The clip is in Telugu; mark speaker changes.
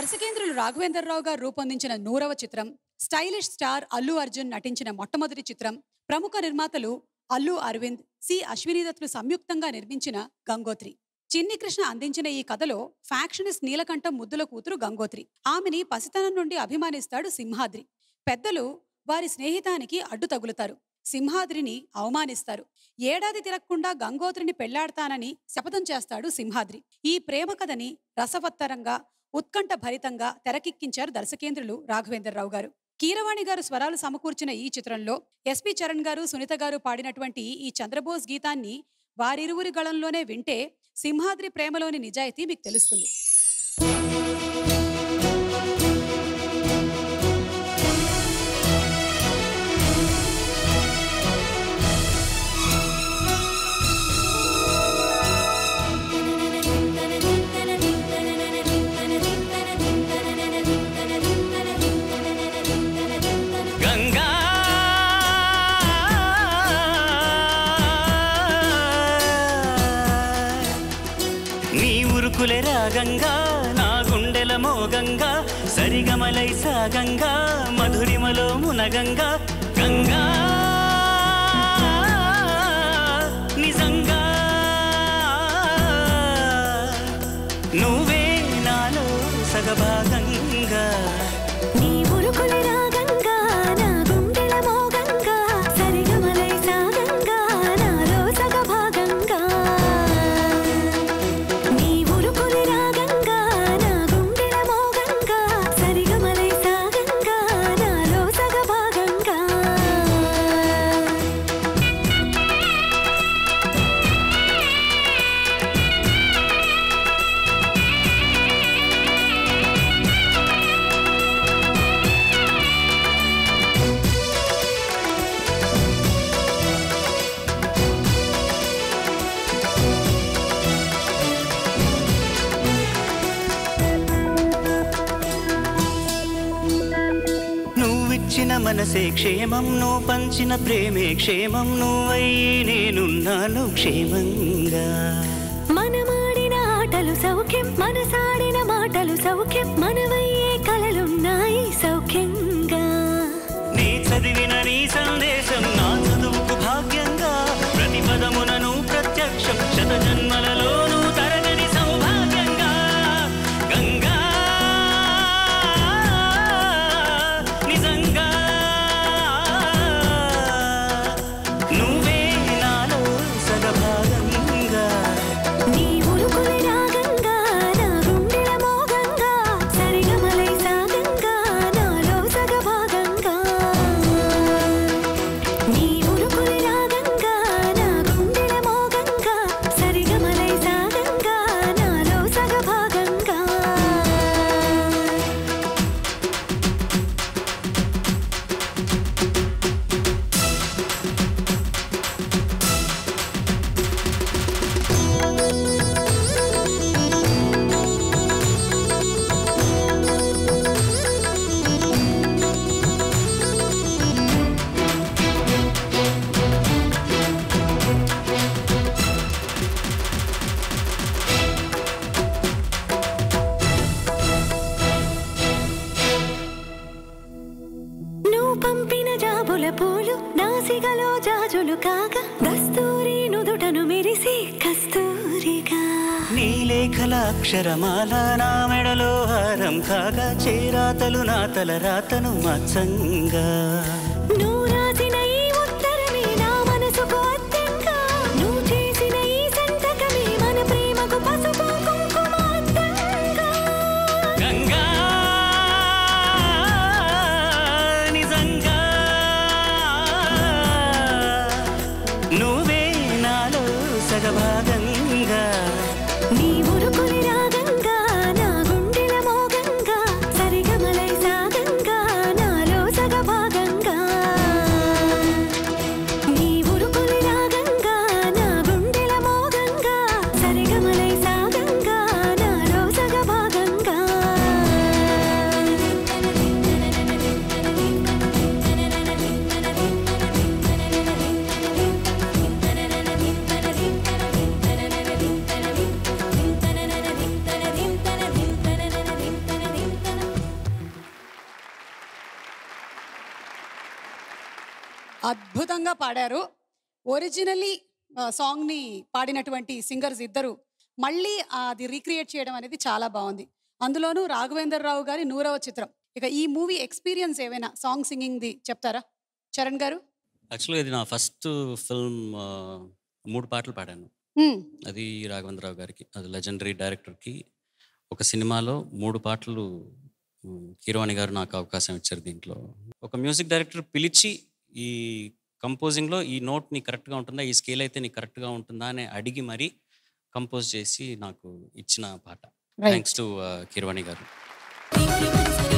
Speaker 1: దర్శకేంద్రులు రాఘవేంద్రరావు గారు రూపొందించిన నూరవ చిత్రం స్టైలిష్ స్టార్ అల్లు అర్జున్ నటించిన మొట్టమొదటి చిత్రం ప్రముఖ నిర్మాతలు అల్లు అరవింద్ సి అశ్వినీదత్తులు సంయుక్తంగా నిర్మించిన గంగోత్రి చిన్ని కృష్ణ అందించిన ఈ కథలో ఫ్యాక్షనిస్ట్ నీలకంఠం ముద్దుల కూతురు గంగోత్రి ఆమెని పసితనం నుండి అభిమానిస్తాడు సింహాద్రి పెద్దలు వారి స్నేహితానికి అడ్డు తగులుతారు సింహాద్రిని అవమానిస్తారు ఏడాది తిరగకుండా గంగోత్రిని పెళ్లాడతానని శపథం చేస్తాడు సింహాద్రి ఈ ప్రేమ కథని రసవత్తరంగా ఉత్కంఠ భరితంగా తెరకెక్కించారు దర్శకేంద్రులు రాఘవేంద్రరావు గారు కీరవాణి గారు స్వరాలు సమకూర్చిన ఈ చిత్రంలో ఎస్పి చరణ్ గారు సునీత గారు పాడినటువంటి ఈ చంద్రబోస్ గీతాన్ని వారిరువురి గళంలోనే వింటే సింహాద్రి ప్రేమలోని నిజాయితీ మీకు తెలుస్తుంది
Speaker 2: గంగా నీ ఉరుకులే రాగంగా నా గుండెల మోగంగా సరిగమలై సాగంగా మధురిమలో మునగంగా గంగా నిజంగా నువ్వే నాలో సగభాగంగా
Speaker 3: నీ ఉరుకుల రాగంగా నా గుండెల మోగంగా సరిగమలై సాగంగా నాలో సగభాగంగా నీ ఉరుకుల రాగంగా నా గుండెల మోగంగా సరిగమలై సాగంగా నాలో సగభాగంగా
Speaker 2: నువ్విచ్చిన మనసే క్షేమం నువ్వు పంచిన ప్రేమే క్షేమం నువ్వయ్యి నేనున్నాను క్షేమంగా
Speaker 3: మనమాడిన ఆటలు సౌఖ్యం మనసాడిన మాటలు సౌఖ్యం మనవయ్యే కలలున్నాయి సౌఖ్యంగా
Speaker 2: నీ చదివిన నీ సందేశం నా చదువుకు భాగ్యంగా ప్రతి పదమునను ప్రత్యక్షం శత జన్మలలోనూ తరగని సౌభాగ్యంగా గంగా నిజంగా నువ్వే నాలో సగభాగంగా
Speaker 3: నీ ఉరుకుల రాగంగా నా గుండెల మోగంగా సరిగమలై సాగంగా నాలో సగభాగంగా నీ ఉరుకుల రాగంగా నా గుండెల మోగంగా సరిగమలై సాగంగా నాలో సగభాగంగా నువ్వు పంపిన జాబుల పూలు నాసిగలో జాజులు కాగా దస్తూరి నుదుటను మెరిసి కస్తూరిగా
Speaker 2: నీ లేఖల అక్షరమాల నా మెడలో హారం కాగా చేరాతలు నా తల రాతను మచ్చంగా
Speaker 3: నువ్వు రాసిన ఈ ఉత్తరమే నా మనసుకు అద్దెంగా నువ్వు చేసిన ఈ సంతకమే మన ప్రేమకు పసుపు కుంకుమ అద్దంగా
Speaker 2: గంగా నిజంగా నువ్వే నాలో సగభాగంగా
Speaker 3: నీ ఉరుకులి రాగంగా నా గుండెల మోగంగా సరిగమలై సాగంగా నాలో సగభాగంగా నీ ఉరుకులి రాగంగా నా గుండెల మోగంగా సరిగమలై సాగంగా నాలో సగభాగంగా
Speaker 1: అద్భుతంగా పాడారు ఒరిజినలీ సాంగ్ని పాడినటువంటి సింగర్స్ ఇద్దరు మళ్ళీ అది రీక్రియేట్ చేయడం అనేది చాలా బాగుంది అందులోనూ రాఘవేందర్ రావు గారి నూరవ చిత్రం ఇక ఈ మూవీ ఎక్స్పీరియన్స్ ఏమైనా సాంగ్ సింగింగ్ది చెప్తారా చరణ్ గారు
Speaker 4: యాక్చువల్గా ఇది నా ఫస్ట్ ఫిల్మ్ మూడు పాటలు పాడాను
Speaker 1: మ్మ్.
Speaker 4: అది రాఘవేంద్రరావు గారికి అది లెజెండరీ డైరెక్టర్కి ఒక సినిమాలో మూడు పాటలు మ్, కీరవాణి గారు నాకు అవకాశం ఇచ్చారు దీంట్లో ఒక మ్యూజిక్ డైరెక్టర్ పిలిచి ఈ కంపోజింగ్లో ఈ నోట్ నీకు కరెక్ట్గా ఉంటుందా ఈ స్కేల్ అయితే నీకు కరెక్ట్గా ఉంటుందా అని అడిగి మరీ కంపోజ్ చేసి నాకు ఇచ్చిన పాట
Speaker 1: Right.
Speaker 4: థ్యాంక్స్ టు కీరవాణి గారు
Speaker 3: నీ మనసున